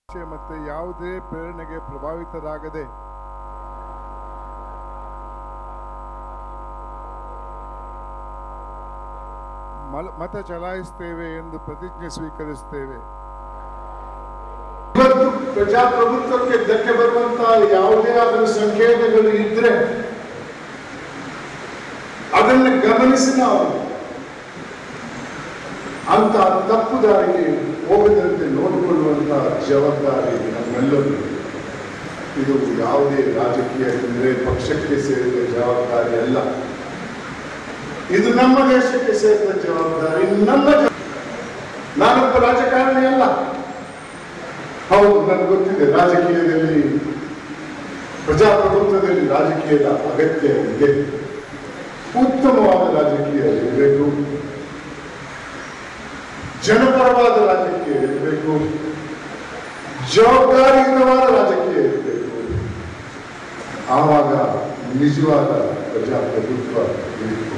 ಮತ್ತೆ ಯಾವುದೇ ಪ್ರೇರಣೆಗೆ ಪ್ರಭಾವಿತರಾಗದೆ ಮಲ- ಮತ ಚಲಾಯಿಸ್ತೇವೆ ಎಂದು ಪ್ರತಿಜ್ಞೆ ಸ್ವೀಕರಿಸುತ್ತೇವೆ ಇವತ್ತು ಪ್ರಜಾಪ್ರಭುತ್ವಕ್ಕೆ ಧಕ್ಕೆ ಬರುವಂತಹ ಯಾವುದೇ ಅದರ ಸಂಕೇತಗಳು ಇದ್ರೆ ಅದನ್ನು ಗಮನಿಸಿ ನಾವು ಅಂತ ತಪ್ಪು ದಾರಿಗೆ ಹೋಗದಂತೆ ನೋಡಿಕೊಳ್ಳುವಂತಹ ಜವಾಬ್ದಾರಿ ನಮ್ಮೆಲ್ಲರೂ ಇದು ಯಾವುದೇ ರಾಜಕೀಯ ಅಂದ್ರೆ ಪಕ್ಷಕ್ಕೆ ಸೇರಿದ ಜವಾಬ್ದಾರಿ ಅಲ್ಲ ಇದು ನಮ್ಮ ದೇಶಕ್ಕೆ ಸೇರಿದ ಜವಾಬ್ದಾರಿ ನಮ್ಮ ಜವಾಬ್ದಾರಿ. ನಾನೊಬ್ಬ ರಾಜಕಾರಣಿ ಅಲ್ಲ ಹೌದು ನನಗೆ ಗೊತ್ತಿದೆ ರಾಜಕೀಯದಲ್ಲಿ ಪ್ರಜಾಪ್ರಭುತ್ವದಲ್ಲಿ ರಾಜಕೀಯದ ಅಗತ್ಯ ಇದೆ ಉತ್ತಮವಾದ ರಾಜಕೀಯ ಇರಬೇಕು ಜನಪರವಾದ ರಾಜಕೀಯ ಇರಬೇಕು ಜವಾಬ್ದಾರಿಯುತವಾದ ರಾಜಕೀಯ ಇರಬೇಕು ಆವಾಗ ನಿಜವಾದ ಪ್ರಜಾಪ್ರಭುತ್ವ ಇರುತ್ತದೆ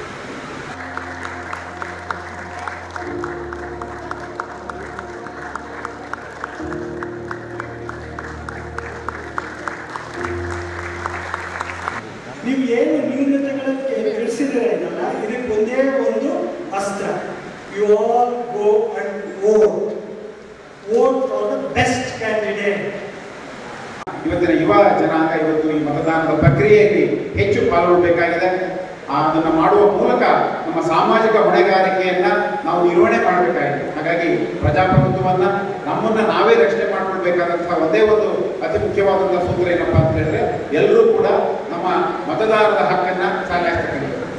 ನೀವು ಏನು ನ್ಯೂನತೆಗಳನ್ನು ತಿಳಿಸಿದ್ರಲ್ಲ ಇದಕ್ಕೆ ಒಂದೇ ಒಂದು ಅಸ್ತ್ರ you all go and vote vote for the best candidate ಇವತ್ತಿನ ಯುವ ಜನಾಂಗ ಇವತ್ತು ಈ ಮತದಾನದ ಪ್ರಕ್ರಿಯೆಯಲ್ಲಿ ಹೆಚ್ಚು ಪಾಲ್ಗೊಳ್ಳಬೇಕಾಗಿದೆ ಆ ಅದನ್ನು ಮಾಡುವ ಮೂಲಕ ನಮ್ಮ ಸಾಮಾಜಿಕ ಹೊಣೆಗಾರಿಕೆಯನ್ನ ನಾವು ನಿರ್ವಹಣೆ ಮಾಡಬೇಕಾಗಿದೆ ಹಾಗಾಗಿ ಪ್ರಜಾಪ್ರಭುತ್ವವನ್ನ ನಮ್ಮನ್ನ ನಾವೇ ರಕ್ಷಣೆ ಮಾಡ್ಕೊಳ್ಬೇಕಾದಂತಹ ಒಂದೇ ಒಂದು ಅತಿ ಮುಖ್ಯವಾದಂತಹ ಸೂತ್ರ ಏನಪ್ಪಾ ಅಂತ ಹೇಳಿದ್ರೆ ಎಲ್ಲರೂ ಕೂಡ ನಮ್ಮ ಮತದಾರರ ಹಕ್ಕನ್ನ ಸಾಕಾಯಿಸ್ತಕ್ಕಂಥದ್ದು